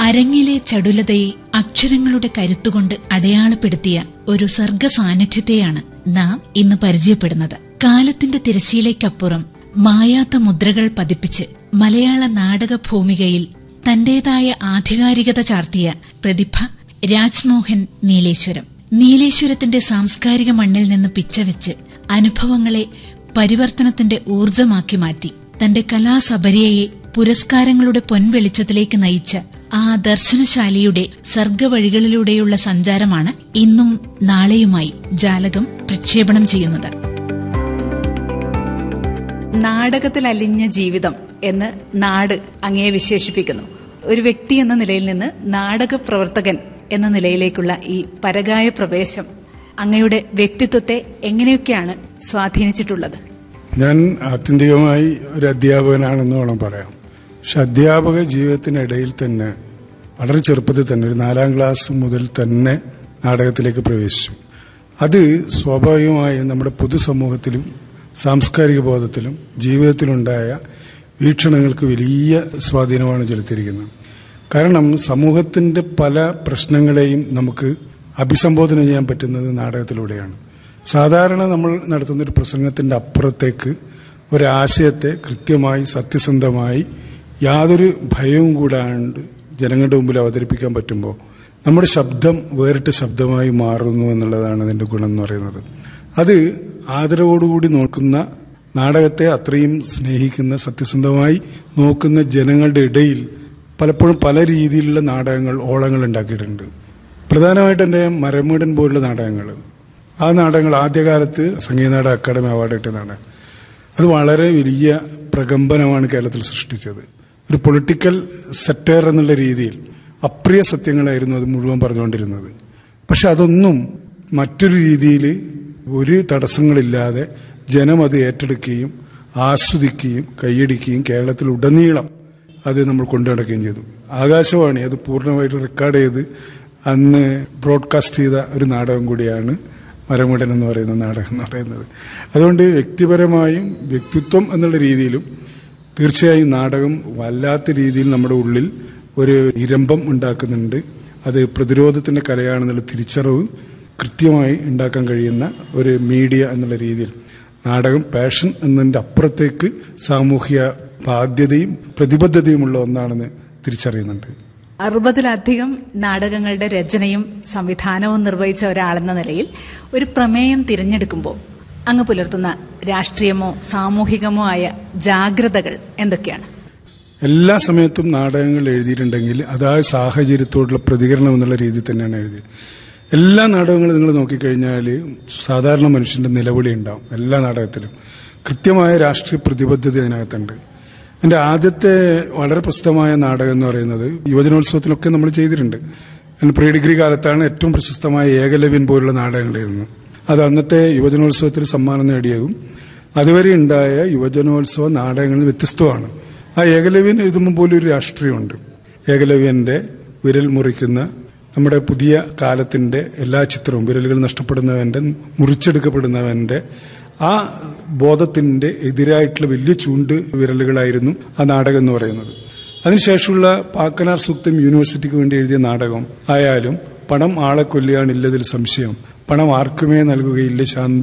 അരങ്ങിലെ ചടുലതയെ അക്ഷരങ്ങളുടെ കരുത്തുകൊണ്ട് അടയാളപ്പെടുത്തിയ ഒരു സർഗ സാന്നിധ്യത്തെയാണ് നാം ഇന്ന് പരിചയപ്പെടുന്നത് കാലത്തിന്റെ തിരശീലയ്ക്കപ്പുറം മായാത്ത മുദ്രകൾ പതിപ്പിച്ച് മലയാള നാടക ഭൂമികയിൽ തന്റേതായ ആധികാരികത ചാർത്തിയ പ്രതിഭ രാജ്മോഹൻ നീലേശ്വരം നീലേശ്വരത്തിന്റെ സാംസ്കാരിക മണ്ണിൽ നിന്ന് പിച്ചവെച്ച് അനുഭവങ്ങളെ പരിവർത്തനത്തിന്റെ ഊർജമാക്കി മാറ്റി തന്റെ കലാസബരിയയെ പുരസ്കാരങ്ങളുടെ പൊൻവെളിച്ചത്തിലേക്ക് നയിച്ച ആ ദർശനശാലിയുടെ സർഗവഴികളിലൂടെയുള്ള സഞ്ചാരമാണ് ഇന്നും നാളെയുമായി ജാലകം പ്രക്ഷേപണം ചെയ്യുന്നത് നാടകത്തിൽ അലിഞ്ഞ ജീവിതം എന്ന് നാട് അങ്ങയെ വിശേഷിപ്പിക്കുന്നു ഒരു വ്യക്തി എന്ന നിലയിൽ നിന്ന് നാടക പ്രവർത്തകൻ എന്ന നിലയിലേക്കുള്ള ഈ പരകായ പ്രവേശം അങ്ങയുടെ വ്യക്തിത്വത്തെ എങ്ങനെയൊക്കെയാണ് സ്വാധീനിച്ചിട്ടുള്ളത് ഞാൻ ആത്യന്തികമായി ഒരു അധ്യാപകനാണെന്ന് വേണം പറയാം പക്ഷെ അധ്യാപക ജീവിതത്തിനിടയിൽ തന്നെ വളരെ ചെറുപ്പത്തിൽ തന്നെ ഒരു നാലാം ക്ലാസ് മുതൽ തന്നെ നാടകത്തിലേക്ക് പ്രവേശിച്ചു അത് സ്വാഭാവികമായും നമ്മുടെ പൊതുസമൂഹത്തിലും സാംസ്കാരിക ബോധത്തിലും ജീവിതത്തിലുണ്ടായ വീക്ഷണങ്ങൾക്ക് വലിയ സ്വാധീനമാണ് ചെലുത്തിയിരിക്കുന്നത് കാരണം സമൂഹത്തിന്റെ പല പ്രശ്നങ്ങളെയും നമുക്ക് അഭിസംബോധന ചെയ്യാൻ പറ്റുന്നത് നാടകത്തിലൂടെയാണ് സാധാരണ നമ്മൾ നടത്തുന്ന ഒരു പ്രസംഗത്തിന്റെ അപ്പുറത്തേക്ക് ഒരാശയത്തെ കൃത്യമായി സത്യസന്ധമായി യാതൊരു ഭയവും കൂടാണ്ട് ജനങ്ങളുടെ മുമ്പിൽ അവതരിപ്പിക്കാൻ പറ്റുമ്പോൾ നമ്മുടെ ശബ്ദം വേറിട്ട ശബ്ദമായി മാറുന്നു എന്നുള്ളതാണ് അതിന്റെ ഗുണം എന്ന് പറയുന്നത് അത് ആദരവോടുകൂടി നോക്കുന്ന നാടകത്തെ അത്രയും സ്നേഹിക്കുന്ന സത്യസന്ധമായി നോക്കുന്ന ജനങ്ങളുടെ ഇടയിൽ പലപ്പോഴും പല രീതിയിലുള്ള നാടകങ്ങൾ ഓളങ്ങൾ ഉണ്ടാക്കിയിട്ടുണ്ട് പ്രധാനമായിട്ട് എൻ്റെ മരമൂടൻ പോലുള്ള നാടകങ്ങൾ ആ നാടകങ്ങൾ ആദ്യകാലത്ത് സംഗീത നാടക അക്കാദമി അവാർഡ് കിട്ടിയതാണ് അത് വളരെ വലിയ പ്രകമ്പനമാണ് കേരളത്തിൽ സൃഷ്ടിച്ചത് ഒരു പൊളിറ്റിക്കൽ സെക്ടർ എന്നുള്ള രീതിയിൽ അപ്രിയ സത്യങ്ങളായിരുന്നു അത് മുഴുവൻ പറഞ്ഞുകൊണ്ടിരുന്നത് പക്ഷെ അതൊന്നും മറ്റൊരു രീതിയിൽ ഒരു തടസ്സങ്ങളില്ലാതെ ജനം അത് ഏറ്റെടുക്കുകയും ആസ്വദിക്കുകയും കൈയടിക്കുകയും കേരളത്തിൽ ഉടനീളം അത് നമ്മൾ കൊണ്ടു നടക്കുകയും ചെയ്തു ആകാശവാണി അത് പൂർണ്ണമായിട്ട് റെക്കോർഡ് ചെയ്ത് അന്ന് ബ്രോഡ്കാസ്റ്റ് ചെയ്ത ഒരു നാടകം കൂടിയാണ് മരമുടൻ എന്ന് പറയുന്ന നാടകം എന്ന് പറയുന്നത് അതുകൊണ്ട് വ്യക്തിപരമായും വ്യക്തിത്വം എന്നുള്ള രീതിയിലും തീർച്ചയായും നാടകം വല്ലാത്ത രീതിയിൽ നമ്മുടെ ഉള്ളിൽ ഒരു ഇരമ്പം ഉണ്ടാക്കുന്നുണ്ട് അത് പ്രതിരോധത്തിന്റെ കലയാണെന്നുള്ള തിരിച്ചറിവ് കൃത്യമായി ഉണ്ടാക്കാൻ കഴിയുന്ന ഒരു മീഡിയ എന്നുള്ള രീതിയിൽ നാടകം പാഷൻ എന്നതിൻ്റെ അപ്പുറത്തേക്ക് സാമൂഹ്യ ബാധ്യതയും പ്രതിബദ്ധതയുമുള്ള ഒന്നാണെന്ന് തിരിച്ചറിയുന്നുണ്ട് അറുപതിലധികം നാടകങ്ങളുടെ രചനയും സംവിധാനവും നിർവഹിച്ച ഒരാളെന്ന നിലയിൽ ഒരു പ്രമേയം തിരഞ്ഞെടുക്കുമ്പോൾ അങ്ങ് പുലർത്തുന്ന രാഷ്ട്രീയമോ സാമൂഹികമോ ആയ ജാഗ്രതകൾ എന്തൊക്കെയാണ് എല്ലാ സമയത്തും നാടകങ്ങൾ എഴുതിയിട്ടുണ്ടെങ്കിൽ അതായത് സാഹചര്യത്തോടുള്ള പ്രതികരണം എന്നുള്ള രീതിയിൽ തന്നെയാണ് എഴുതിയത് എല്ലാ നാടകങ്ങളും നിങ്ങൾ നോക്കിക്കഴിഞ്ഞാൽ സാധാരണ മനുഷ്യന്റെ നിലവിളി ഉണ്ടാവും എല്ലാ നാടകത്തിലും കൃത്യമായ രാഷ്ട്രീയ പ്രതിബദ്ധത അതിനകത്തുണ്ട് എൻ്റെ ആദ്യത്തെ വളരെ പ്രസിദ്ധമായ നാടകം എന്ന് പറയുന്നത് യുവജനോത്സവത്തിലൊക്കെ നമ്മൾ ചെയ്തിട്ടുണ്ട് പ്രീ ഡിഗ്രി കാലത്താണ് ഏറ്റവും പ്രശസ്തമായ ഏകലവ്യൻ പോലുള്ള നാടകങ്ങൾ എഴുതുന്നത് അത് അന്നത്തെ യുവജനോത്സവത്തിൽ സമ്മാനം നേടിയതും അതുവരെ ഉണ്ടായ യുവജനോത്സവ നാടകങ്ങളിൽ വ്യത്യസ്തമാണ് ആ ഏകലവ്യൻ എഴുതുമ്പോൾ പോലും ഒരു രാഷ്ട്രീയമുണ്ട് ഏകലവ്യന്റെ വിരൽ മുറിക്കുന്ന നമ്മുടെ പുതിയ കാലത്തിന്റെ എല്ലാ ചിത്രവും വിരലുകൾ നഷ്ടപ്പെടുന്നവന്റെ മുറിച്ചെടുക്കപ്പെടുന്നവന്റെ ആ ബോധത്തിന്റെ എതിരായിട്ടുള്ള വലിയ ചൂണ്ട് വിരലുകളായിരുന്നു ആ നാടകം എന്ന് പറയുന്നത് അതിനുശേഷമുള്ള പാക്കനാർ സൂക്തം യൂണിവേഴ്സിറ്റിക്ക് വേണ്ടി എഴുതിയ നാടകം ആയാലും പണം ആളെ കൊല്ലിയാണില്ലതിൽ സംശയം പണം ആർക്കുമേ നൽകുകയില്ല ശാന്തി